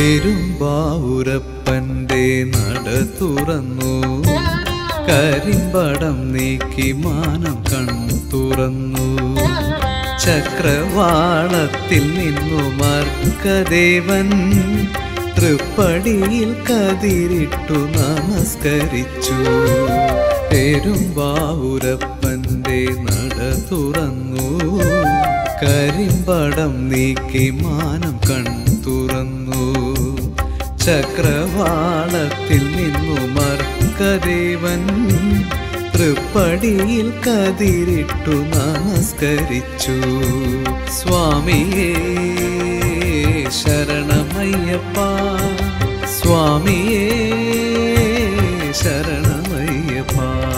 പെരുമ്പാവൂരപ്പന്റെ നട തുറന്നു കരിമ്പടം നീക്കി മാനം കൺ തുറന്നു ചക്രവാളത്തിൽ നിന്നു മർക്കദേവൻ തൃപ്പടിയിൽ കതിരിട്ടു നമസ്കരിച്ചു പെരുമ്പാവൂരപ്പന്റെ നട തുറന്നു കരിമ്പടം നീക്കി മാനം കൺ തുറന്നു ചക്രവാളത്തിൽ നിന്നു മർക്കദേവൻ തൃപ്പടിയിൽ കതിരിട്ടു നമസ്കരിച്ചു സ്വാമിയേ ശരണമയ്യപ്പ സ്വാമിയേ ശരണമയ്യപ്പ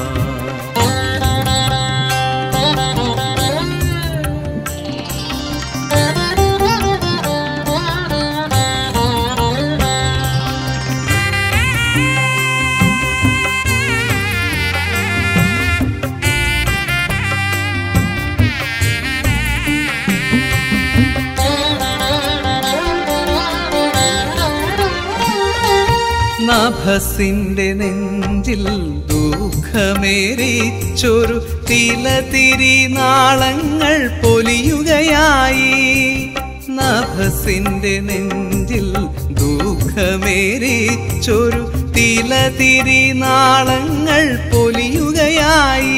നഭസിന്റെ നെഞ്ചിൽ ദുഃഖമേറിച്ചൊരു തിലതിരി നാളങ്ങൾ പൊലിയുകയായി നഭസിന്റെ നെഞ്ചിൽ ദുഃഖമേറിച്ചൊരു തിലതിരി നാളങ്ങൾ പൊലിയുകയായി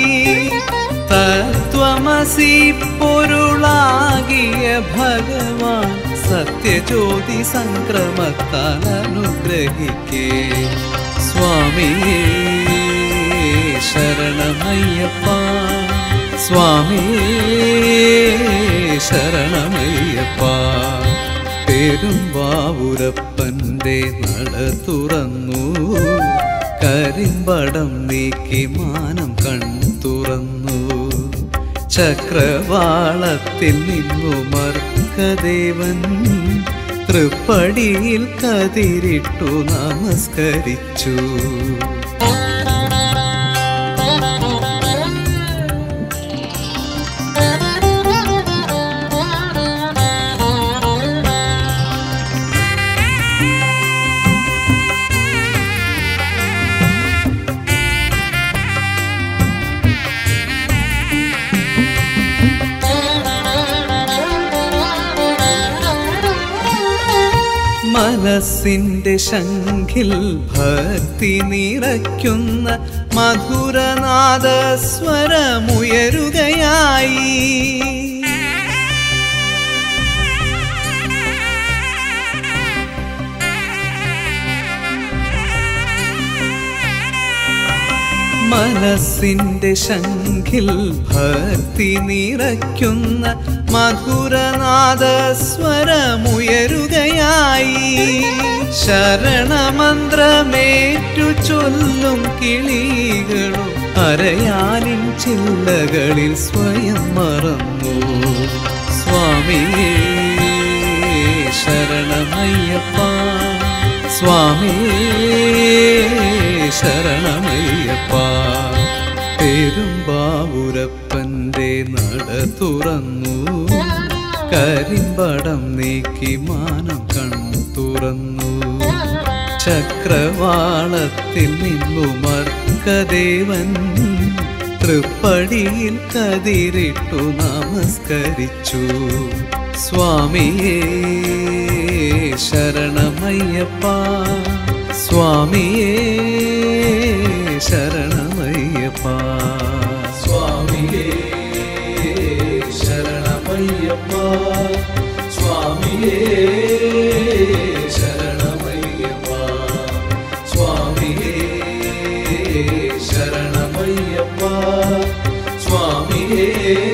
തത്വമസി പൊരുളാകിയ ഭഗവാൻ സത്യജ്യോതി സംക്രമത്താൽ അനുഗ്രഹിക്കേ സ്വാമിയേ ശരണമയ്യപ്പ സ്വാമിയേ ശരണമയ്യപ്പ പെരുമ്പാവൂരപ്പന്റെ നട തുറന്നു കരിമ്പടം നീക്കി മാനം കൺ തുറന്നു ചക്രവാളത്തിൽ നിന്നു മർക്കദേവൻ തൃപ്പടിയിൽ കതിരിട്ടു നമസ്കരിച്ചു മനസ്സിന്റെ ശംഖിൽ ഭക്തി നിറയ്ക്കുന്ന മധുരനാദ സ്വരമുയരുകയായി മനസ്സിന്റെ ശംഖിൽ ഭക്തി നിറയ്ക്കുന്ന മധുരനാദ സ്വരമുയരുകയായി ശരണമന്ത്രമേറ്റു ചൊല്ലും കിളികളും അരയാലിൻ ചില്ലകളിൽ സ്വയം മറന്നു സ്വാമിയേ ശരണമയ്യപ്പ സ്വാമിയേ ശരണമയ്യപ്പ പെരുമ്പാവൂരപ്പന്റെ നട തുറന്നു കരിമ്പടം നീക്കി മാനം കൺ തുറന്നു ചക്രവാളത്തിൽ നിന്നു മർക്കദേവൻ തൃപ്പടിയിൽ കതിരിട്ടു നമസ്കരിച്ചു സ്വാമിയേ ശരണമയ്യപ്പ സ്വാമിയേ ശരണമയ്യപ്പ സ്വാമിയേ ശരണമയ്യപ്പ സ്വാമിയേ ശരണമയ്യപ്പ സ്വാമിയേ ശരണമയ്യപ്പ സ്വാമിയേ